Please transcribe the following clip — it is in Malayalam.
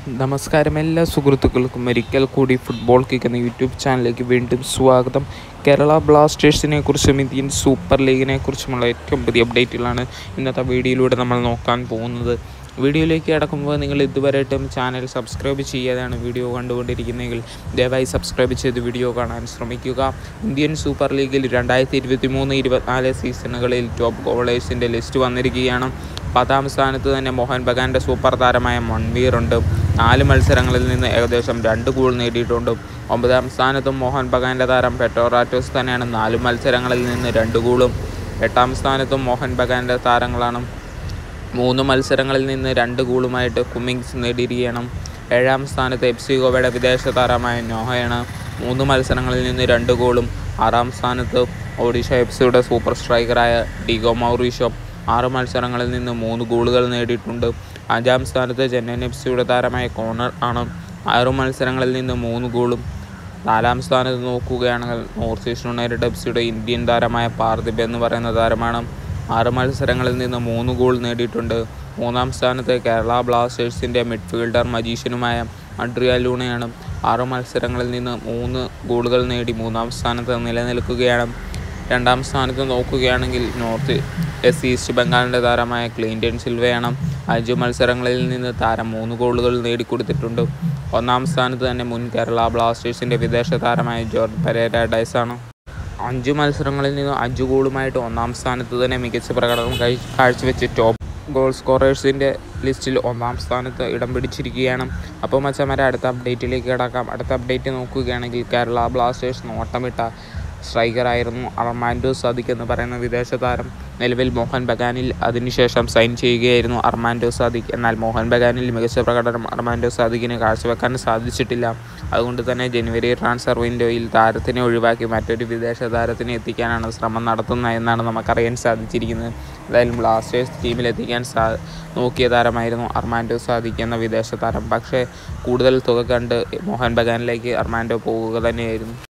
നമസ്കാരം എല്ലാ സുഹൃത്തുക്കൾക്കും ഒരിക്കൽ കൂടി ഫുട്ബോൾ കിക്ക് എന്ന യൂട്യൂബ് ചാനലിലേക്ക് വീണ്ടും സ്വാഗതം കേരള ബ്ലാസ്റ്റേഴ്സിനെ കുറിച്ചും ഇന്ത്യൻ സൂപ്പർ ലീഗിനെ കുറിച്ചുമുള്ള ഏറ്റവും പുതിയ അപ്ഡേറ്റുകളാണ് ഇന്നത്തെ വീഡിയോയിലൂടെ നമ്മൾ നോക്കാൻ പോകുന്നത് വീഡിയോയിലേക്ക് കടക്കുമ്പോൾ നിങ്ങൾ ഇതുവരെയായിട്ടും ചാനൽ സബ്സ്ക്രൈബ് ചെയ്യാതെയാണ് വീഡിയോ കണ്ടുകൊണ്ടിരിക്കുന്നതെങ്കിൽ ദയവായി സബ്സ്ക്രൈബ് ചെയ്ത് വീഡിയോ കാണാൻ ശ്രമിക്കുക ഇന്ത്യൻ സൂപ്പർ ലീഗിൽ രണ്ടായിരത്തി ഇരുപത്തി മൂന്ന് ഇരുപത്തിനാല് സീസണുകളിൽ ടോപ്പ് ഗോളേഴ്സിൻ്റെ ലിസ്റ്റ് വന്നിരിക്കുകയാണ് പത്താം സ്ഥാനത്ത് തന്നെ മോഹൻ ബഗാൻ്റെ സൂപ്പർ താരമായ മൺവീർ ഉണ്ട് നാല് മത്സരങ്ങളിൽ നിന്ന് ഏകദേശം രണ്ട് ഗോൾ നേടിയിട്ടുണ്ട് ഒമ്പതാം സ്ഥാനത്തും മോഹൻ ബഗാൻ്റെ താരം പെട്രോറാറ്റോസ് തന്നെയാണ് നാല് മത്സരങ്ങളിൽ നിന്ന് രണ്ട് ഗോളും എട്ടാം സ്ഥാനത്തും മോഹൻ ബഗാൻ്റെ താരങ്ങളാണ് മൂന്ന് മത്സരങ്ങളിൽ നിന്ന് രണ്ട് ഗോളുമായിട്ട് കുമ്മിങ്സ് നേടിയിരിക്കുകയാണ് ഏഴാം സ്ഥാനത്ത് എഫ് സി ഗോവയുടെ വിദേശ താരമായ നോഹയാണ് മൂന്ന് മത്സരങ്ങളിൽ നിന്ന് രണ്ട് ഗോളും ആറാം സ്ഥാനത്ത് ഒഡീഷ എഫ് സിയുടെ സൂപ്പർ സ്ട്രൈക്കറായ ഡിഗോ മൗറീഷോ ആറ് മത്സരങ്ങളിൽ നിന്ന് മൂന്ന് ഗോളുകൾ നേടിയിട്ടുണ്ട് അഞ്ചാം സ്ഥാനത്ത് ചെന്നൈയിൻ എഫ് സിയുടെ താരമായ കോണർ ആണ് ആറ് മത്സരങ്ങളിൽ നിന്ന് മൂന്ന് ഗോളും നാലാം സ്ഥാനത്ത് നോക്കുകയാണെങ്കിൽ നോർത്ത് ഈസ്റ്റ് യുണൈറ്റഡ് എഫ് സിയുടെ ഇന്ത്യൻ താരമായ പാർദിബ് എന്ന് പറയുന്ന താരമാണ് ആറ് മത്സരങ്ങളിൽ നിന്ന് മൂന്ന് ഗോൾ നേടിയിട്ടുണ്ട് മൂന്നാം സ്ഥാനത്ത് കേരള ബ്ലാസ്റ്റേഴ്സിൻ്റെ മിഡ്ഫീൽഡർ മജീഷ്യനുമായ അഡ്രിയ ലൂണയാണ് ആറ് മത്സരങ്ങളിൽ നിന്ന് മൂന്ന് ഗോളുകൾ നേടി മൂന്നാം സ്ഥാനത്ത് നിലനിൽക്കുകയാണ് രണ്ടാം സ്ഥാനത്ത് നോക്കുകയാണെങ്കിൽ നോർത്ത് എസ് ഈസ്റ്റ് ബംഗാളിൻ്റെ താരമായ ക്ലീൻറ്റൺ സിൽവയാണ് അഞ്ച് മത്സരങ്ങളിൽ നിന്ന് താരം മൂന്ന് ഗോളുകൾ നേടിക്കൊടുത്തിട്ടുണ്ട് ഒന്നാം സ്ഥാനത്ത് തന്നെ മുൻ കേരള ബ്ലാസ്റ്റേഴ്സിൻ്റെ വിദേശ താരമായ ജോർജ് പെരേര ഡൈസാണ് അഞ്ച് മത്സരങ്ങളിൽ നിന്ന് അഞ്ച് ഗോളുമായിട്ട് ഒന്നാം സ്ഥാനത്ത് തന്നെ മികച്ച പ്രകടനം കഴി കാഴ്ചവെച്ച് ടോപ്പ് ഗോൾ സ്കോറേഴ്സിൻ്റെ ലിസ്റ്റിൽ ഒന്നാം സ്ഥാനത്ത് ഇടം പിടിച്ചിരിക്കുകയാണ് അപ്പോൾ മച്ചമാരെ അടുത്ത അപ്ഡേറ്റിലേക്ക് കിടക്കാം അടുത്ത അപ്ഡേറ്റ് നോക്കുകയാണെങ്കിൽ കേരള ബ്ലാസ്റ്റേഴ്സ് നോട്ടമിട്ട സ്ട്രൈക്കറായിരുന്നു അർമാൻഡോ സാദിഖ് എന്ന് പറയുന്ന വിദേശ താരം നിലവിൽ മോഹൻ ബഗാനിൽ അതിനുശേഷം സൈൻ ചെയ്യുകയായിരുന്നു അർമാൻഡോ സാദിഖ് എന്നാൽ മോഹൻ ബഗാനിൽ മികച്ച പ്രകടനം അർമാൻഡോ സാദിഖിന് കാഴ്ചവെക്കാൻ സാധിച്ചിട്ടില്ല അതുകൊണ്ട് തന്നെ ജനുവരി ട്രാൻസ്ഫർ വിൻഡോയിൽ താരത്തിനെ ഒഴിവാക്കി മറ്റൊരു വിദേശ താരത്തിനെ എത്തിക്കാനാണ് ശ്രമം നടത്തുന്നത് എന്നാണ് നമുക്കറിയാൻ സാധിച്ചിരിക്കുന്നത് എന്തായാലും ബ്ലാസ്റ്റേഴ്സ് ടീമിലെത്തിക്കാൻ സാ നോക്കിയ താരമായിരുന്നു അർമാൻഡോ സാദിഖ് എന്ന വിദേശ താരം പക്ഷേ കൂടുതൽ തുക കണ്ട് മോഹൻ ബഗാനിലേക്ക് അർമാൻഡോ പോവുക തന്നെയായിരുന്നു